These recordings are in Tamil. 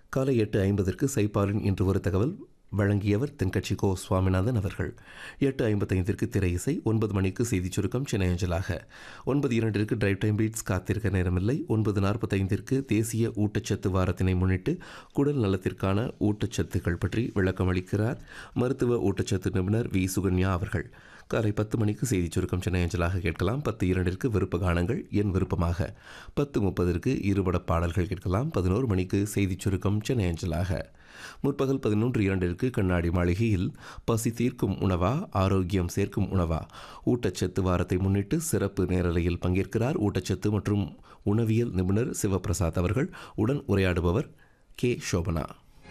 காலை எட்டு ஐம்பதற்கு சைப்பாலின் இன்று ஒரு தகவல் வழங்கியவர் தென்கட்சி கோ சுவாமிநாதன் அவர்கள் எட்டு ஐம்பத்தைந்திற்கு திரை இசை ஒன்பது மணிக்கு செய்திச் சுருக்கம் சென்னை அஞ்சலாக ஒன்பது இரண்டிற்கு டிரைவ் டைம் பீட்ஸ் காத்திருக்க நேரமில்லை ஒன்பது நாற்பத்தைந்திற்கு தேசிய ஊட்டச்சத்து வாரத்தினை முன்னிட்டு குடல் நலத்திற்கான ஊட்டச்சத்துக்கள் பற்றி விளக்கம் அளிக்கிறார் மருத்துவ ஊட்டச்சத்து நிபுணர் வி சுகன்யா அவர்கள் காலை பத்து மணிக்கு செய்திச் சுருக்கம் சென்னை அஞ்சலாக கேட்கலாம் பத்து இரண்டிற்கு விருப்ப கானங்கள் என் விருப்பமாக பத்து முப்பதற்கு இருபட பாடல்கள் கேட்கலாம் பதினோரு மணிக்கு செய்திச் சுருக்கம் சென்னை அஞ்சலாக முற்பகல் பதினொன்று இரண்டிற்கு கண்ணாடி மாளிகையில் பசி தீர்க்கும் உணவா ஆரோக்கியம் சேர்க்கும் உணவா ஊட்டச்சத்து வாரத்தை முன்னிட்டு சிறப்பு நேரலையில் பங்கேற்கிறார் ஊட்டச்சத்து மற்றும் உணவியல் நிபுணர் சிவபிரசாத் அவர்கள் உடன் உரையாடுபவர் கே சோபனா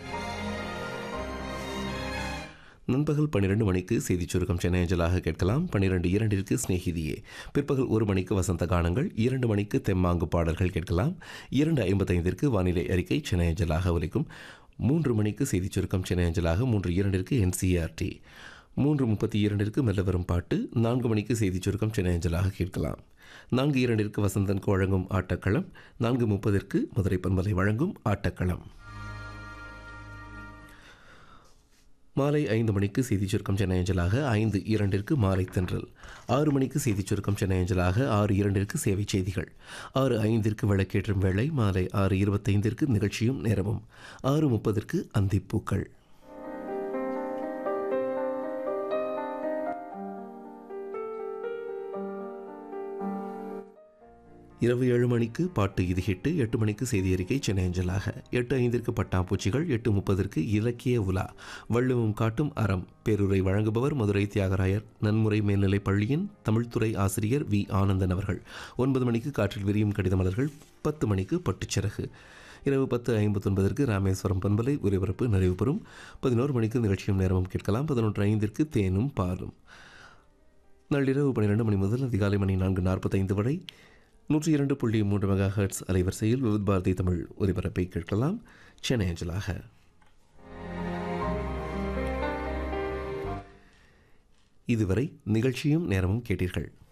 நண்பகல் பன்னிரண்டு மணிக்கு செய்திச் சுருக்கம் சென்னை அஞ்சலாக கேட்கலாம் பன்னிரண்டு இரண்டிற்கு சிநேகிதியே பிற்பகல் ஒரு மணிக்கு வசந்த கானங்கள் இரண்டு மணிக்கு தெம்மாங்கு பாடல்கள் கேட்கலாம் இரண்டு ஐம்பத்தைந்திற்கு வானிலை அறிக்கை சென்னை அஞ்சலாக ஒலிக்கும் மூன்று மணிக்கு செய்திச் சுருக்கம் சென்னை அஞ்சலாக மூன்று இரண்டிற்கு என்சிஆர்டி மூன்று முப்பத்தி இரண்டிற்கு மெல்ல வரும் பாட்டு நான்கு மணிக்கு செய்திச் சுருக்கம் சென்னை அஞ்சலாக கேட்கலாம் நான்கு இரண்டிற்கு வசந்தன் வழங்கும் ஆட்டக்களம் நான்கு முப்பதற்கு மதுரை பன்மலை வழங்கும் ஆட்டக்களம் மாலை ஐந்து மணிக்கு செய்திச் சுருக்கம் சென்னை அஞ்சலாக ஐந்து இரண்டிற்கு மாலை தென்றல் ஆறு மணிக்கு செய்திச் சுருக்கம் சென்னை அஞ்சலாக ஆறு இரண்டிற்கு சேவை செய்திகள் ஆறு ஐந்திற்கு விளக்கேற்றும் வேளை மாலை ஆறு இருபத்தைந்திற்கு நிகழ்ச்சியும் நேரமும் ஆறு முப்பதற்கு அந்திப்பூக்கள் இரவு ஏழு மணிக்கு பாட்டு இது ஹிட்டு எட்டு மணிக்கு செய்தி அறிக்கை சென்னை அஞ்சலாக எட்டு ஐந்திற்கு பட்டாம்பூச்சிகள் எட்டு முப்பதற்கு இலக்கிய உலா வள்ளுவம் காட்டும் அறம் பேருரை வழங்குபவர் மதுரை தியாகராயர் நன்முறை மேல்நிலைப் பள்ளியின் தமிழ்துறை ஆசிரியர் வி ஆனந்தன் அவர்கள் ஒன்பது மணிக்கு காற்றில் விரியும் கடித மலர்கள் பத்து மணிக்கு பட்டுச்சிறகு இரவு பத்து ஐம்பத்தொன்பதற்கு ராமேஸ்வரம் பண்பலை ஒலிபரப்பு நிறைவு பெறும் பதினோரு மணிக்கு நிகழ்ச்சியும் நேரமும் கேட்கலாம் பதினொன்று ஐந்திற்கு தேனும் பாலும் நள்ளிரவு பன்னிரெண்டு மணி முதல் அதிகாலை மணி நான்கு நாற்பத்தைந்து வரை நூற்றி இரண்டு புள்ளி மூன்று மெகா ஹெர்ட்ஸ் அலைவரிசையில் விவித் பாரதி தமிழ் ஒலிபரப்பை கேட்கலாம் சென்னை அஞ்சலாக இதுவரை நிகழ்ச்சியும் நேரமும் கேட்டீர்கள்